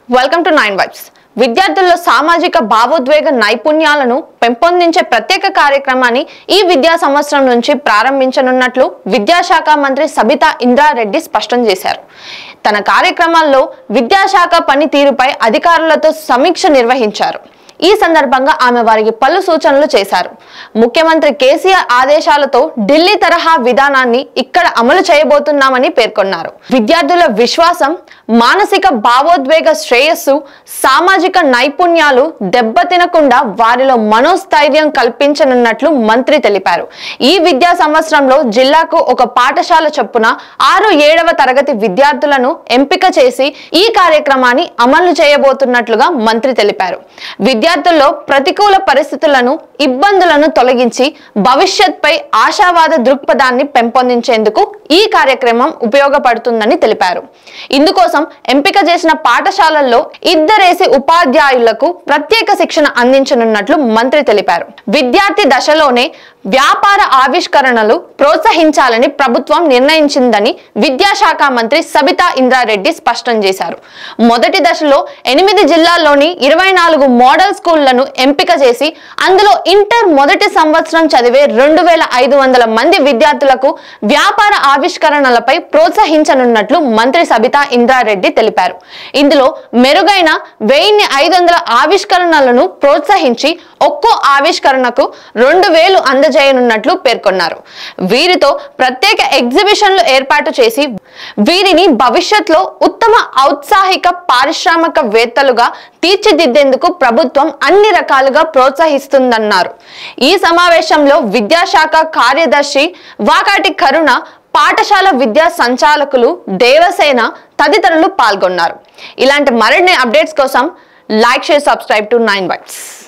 welcome to nine vibes విద్యార్థుల్లో సామాజిక భావోద్వేగ నైపుణ్యాలను పెంపొందించే ప్రత్యేక కార్యక్రమాన్ని ఈ విద్యా సంవత్సరం నుంచి ప్రారంభించనున్నట్లు విద్యాశాఖ మంత్రి సబితా ఇంద్రారెడ్డి స్పష్టం చేశారు తన కార్యక్రమాల్లో విద్యాశాఖ పనితీరుపై అధికారులతో సమీక్ష నిర్వహించారు ఈ సందర్భంగా ఆమె వారికి పలు సూచనలు చేశారు ముఖ్యమంత్రి కేసీఆర్ ఆదేశాలతో ఢిల్లీ తరహా విధానాన్ని ఇక్కడ అమలు చేయబోతున్నామని పేర్కొన్నారు విద్యార్థుల విశ్వాసం మానసిక భావోద్వేగ శ్రేయస్సు సామాజిక నైపుణ్యాలు దెబ్బతినకుండా వారిలో మనోస్థైర్యం కల్పించనున్నట్లు మంత్రి తెలిపారు ఈ విద్యా సంవత్సరంలో జిల్లాకు ఒక పాఠశాల చొప్పున ఆరు ఏడవ తరగతి విద్యార్థులను ఎంపిక చేసి ఈ కార్యక్రమాన్ని అమలు చేయబోతున్నట్లుగా మంత్రి తెలిపారు విద్యార్థుల్లో ప్రతికూల పరిస్థితులను ఇబ్బందులను తొలగించి భవిష్యత్పై ఆశావాద దృక్పథాన్ని పెంపొందించేందుకు ఈ కార్యక్రమం ఉపయోగపడుతుందని తెలిపారు ఇందుకోసం ఎంపిక చేసిన పాఠశాలల్లో ఇద్దరేసి ఉపాధ్యాయులకు ప్రత్యేక శిక్షణ అందించనున్నట్లు మంత్రి తెలిపారు విద్యార్థి దశలోనే వ్యాపార ఆవిష్కరణలు ప్రోత్సహించాలని ప్రభుత్వం నిర్ణయించిందని విద్యాశాఖ మంత్రి సబితా ఇంద్రారెడ్డి స్పష్టం చేశారు మొదటి దశలో ఎనిమిది జిల్లాల్లోని ఇరవై నాలుగు మోడల్ స్కూళ్లను ఎంపిక చేసి అందులో ఇంటర్ మొదటి సంవత్సరం చదివే రెండు వేల ఐదు వందల మంది విద్యార్థులకు వ్యాపార ఆవిష్కరణలపై ప్రోత్సహించనున్నట్లు మంత్రి సబితా ఇంద్రారెడ్డి తెలిపారు ఇందులో మెరుగైన వెయ్యిన్ని ఐదు వందల ఆవిష్కరణలను ప్రోత్సహించి ఒక్కో ఆవిష్కరణకు రెండు వేలు అందజేయనున్నట్లు పేర్కొన్నారు వీరితో ప్రత్యేక ఎగ్జిబిషన్లు ఏర్పాటు చేసి వీరిని భవిష్యత్తులో ఉత్తమ ఔత్సాహిక పారిశ్రామికవేత్తలుగా తీర్చిదిద్దేందుకు ప్రభుత్వం అన్ని రకాలుగా ప్రోత్సహిస్తుందన్నారు ఈ సమావేశంలో విద్యాశాఖ కార్యదర్శి వాకాటి కరుణ పాఠశాల విద్యా సంచాలకులు దేవసేన తదితరులు పాల్గొన్నారు ఇలాంటి మరిన్ని అప్డేట్స్ కోసం like share subscribe to nine bytes